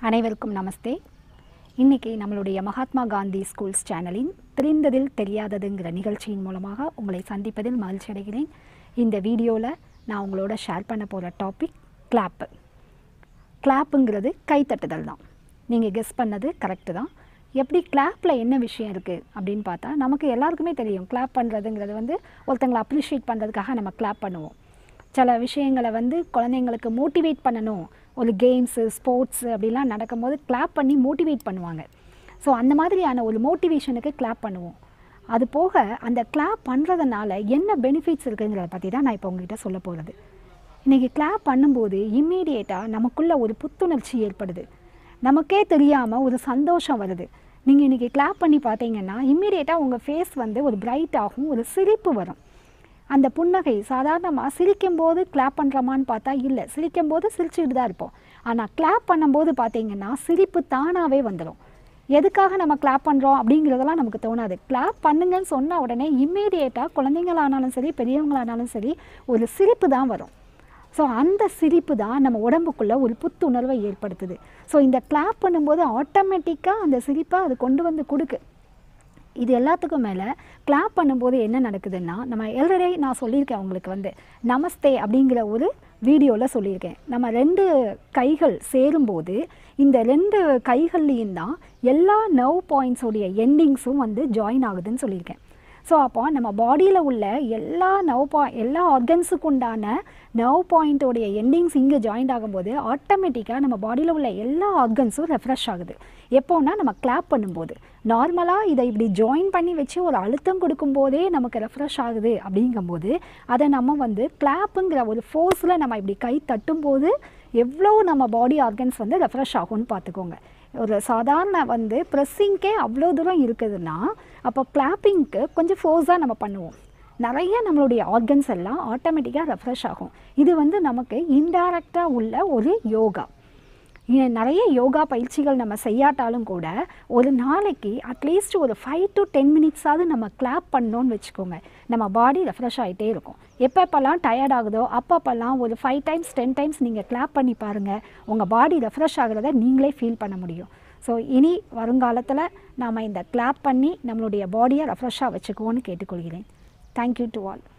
அனைவருக்கும் நமஸ்தே இன்னைக்கு நம்மளுடைய மகாத்மா காந்தி ஸ்கூல்ஸ் சேனலின் தெரிந்ததில் தெரியாததுங்கிற நிகழ்ச்சியின் மூலமாக உங்களை சந்திப்பதில் மகிழ்ச்சி அடைகிறேன் இந்த வீடியோவில் நான் உங்களோட ஷேர் பண்ண போகிற டாபிக் கிளாப்பு கிளாப்புங்கிறது கைத்தட்டுதல் தான் நீங்கள் கெஸ் பண்ணது கரெக்டு தான் எப்படி கிளாப்பில் என்ன விஷயம் இருக்குது அப்படின்னு பார்த்தா நமக்கு எல்லாருக்குமே தெரியும் கிளாப் பண்ணுறதுங்கிறது வந்து ஒருத்தங்களை அப்ரிஷியேட் பண்ணுறதுக்காக நம்ம கிளாப் பண்ணுவோம் சில விஷயங்களை வந்து குழந்தைங்களுக்கு மோட்டிவேட் பண்ணணும் ஒரு கேம்ஸு ஸ்போர்ட்ஸு அப்படிலாம் நடக்கும்போது கிளாப் பண்ணி மோட்டிவேட் பண்ணுவாங்க ஸோ அந்த மாதிரியான ஒரு மோட்டிவேஷனுக்கு கிளாப் பண்ணுவோம் அது போக அந்த கிளாப் பண்ணுறதுனால என்ன பெனிஃபிட்ஸ் இருக்குங்கிறத பற்றி தான் நான் இப்போ உங்ககிட்ட சொல்ல போகிறது இன்றைக்கி கிளாப் பண்ணும்போது இம்மீடியேட்டாக நமக்குள்ள ஒரு புத்துணர்ச்சி ஏற்படுது நமக்கே தெரியாமல் ஒரு சந்தோஷம் வருது நீங்கள் இன்றைக்கி கிளாப் பண்ணி பார்த்தீங்கன்னா இம்மீடியேட்டாக உங்கள் ஃபேஸ் வந்து ஒரு பிரைட் ஆகும் ஒரு சிரிப்பு வரும் அந்த புன்னகை சாதாரணமாக சிரிக்கும்போது கிளாப் பண்ணுறோமான்னு பார்த்தா இல்லை சிரிக்கும்போது சிரிச்சுட்டு தான் இருப்போம் ஆனால் கிளாப் பண்ணும்போது பார்த்தீங்கன்னா சிரிப்பு தானாகவே வந்துடும் எதுக்காக நம்ம கிளாப் பண்ணுறோம் அப்படிங்கிறதெல்லாம் நமக்கு தோணாது கிளாப் பண்ணுங்கன்னு சொன்ன உடனே இம்மீடியேட்டாக குழந்தைங்களானாலும் சரி பெரியவங்களானாலும் சரி ஒரு சிரிப்பு தான் வரும் ஸோ அந்த சிரிப்பு தான் நம்ம உடம்புக்குள்ளே ஒரு புத்துணர்வை ஏற்படுத்துது ஸோ இந்த கிளாப் பண்ணும்போது ஆட்டோமேட்டிக்காக அந்த சிரிப்பை அது கொண்டு வந்து கொடுக்கு இது எல்லாத்துக்கும் மேலே கிளாப் பண்ணும்போது என்ன நடக்குதுன்னா நம்ம எல்ரெடி நான் சொல்லியிருக்கேன் உங்களுக்கு வந்து நமஸ்தே அப்படிங்கிற ஒரு வீடியோவில் சொல்லியிருக்கேன் நம்ம ரெண்டு கைகள் சேரும்போது இந்த ரெண்டு கைகள்லேயும் தான் எல்லா நர்வ் பாயிண்ட்ஸோடைய எண்டிங்ஸும் வந்து ஜாயின் ஆகுதுன்னு சொல்லியிருக்கேன் ஸோ அப்போ நம்ம பாடியில் உள்ள எல்லா நர்வ் பா எல்லா ஆர்கன்ஸுக்கு உண்டான நர்வ் பாயிண்ட்டோடைய எண்டிங்ஸ் இங்கே ஜாயின் ஆகும்போது ஆட்டோமேட்டிக்காக நம்ம பாடியில் உள்ள எல்லா ஆர்கன்ஸும் ரெஃப்ரெஷ் ஆகுது எப்போன்னா நம்ம கிளாப் பண்ணும்போது நார்மலாக இதை இப்படி ஜாயின் பண்ணி வச்சு ஒரு அழுத்தம் கொடுக்கும்போதே நமக்கு ரெஃப்ரெஷ் ஆகுது அப்படிங்கும்போது அதை நம்ம வந்து கிளாப்புங்கிற ஒரு ஃபோர்ஸில் நம்ம இப்படி கை தட்டும்போது எவ்வளோ நம்ம பாடி ஆர்கன்ஸ் வந்து ரெஃப்ரெஷ் ஆகும்னு பார்த்துக்கோங்க ஒரு சாதாரண வந்து ப்ரெஸ்ஸிங்க்கே அவ்வளோ தூரம் இருக்குதுன்னா அப்போ கிளாப்பிங்க்கு கொஞ்சம் ஃபோர்ஸாக நம்ம பண்ணுவோம் நிறைய நம்மளுடைய ஆர்கன்ஸ் எல்லாம் ஆட்டோமேட்டிக்காக ரெஃப்ரெஷ் ஆகும் இது வந்து நமக்கு இன்டைரக்டாக உள்ள ஒரு யோகா இ- நிறைய யோகா பயிற்சிகள் நம்ம செய்யாட்டாலும் கூட ஒரு நாளைக்கு அட்லீஸ்ட் ஒரு ஃபைவ் டு டென் மினிட்ஸாவது நம்ம கிளாப் பண்ணோன்னு வச்சுக்கோங்க நம்ம பாடி ரெஃப்ரெஷ் ஆகிட்டே இருக்கும் எப்பப்பெல்லாம் டயர்ட் ஆகுதோ அப்பப்பெல்லாம் ஒரு ஃபைவ் டைம்ஸ் டென் டைம்ஸ் நீங்கள் கிளாப் பண்ணி பாருங்கள் உங்கள் பாடி ரெஃப்ரெஷ் ஆகுறத நீங்களே ஃபீல் பண்ண முடியும் ஸோ இனி வருங்காலத்தில் நாம் இந்த கிளாப் பண்ணி நம்மளுடைய பாடியை ரெஃப்ரெஷ்ஷாக வச்சுக்குவோன்னு கேட்டுக்கொள்கிறேன் தேங்க்யூ டு ஆல்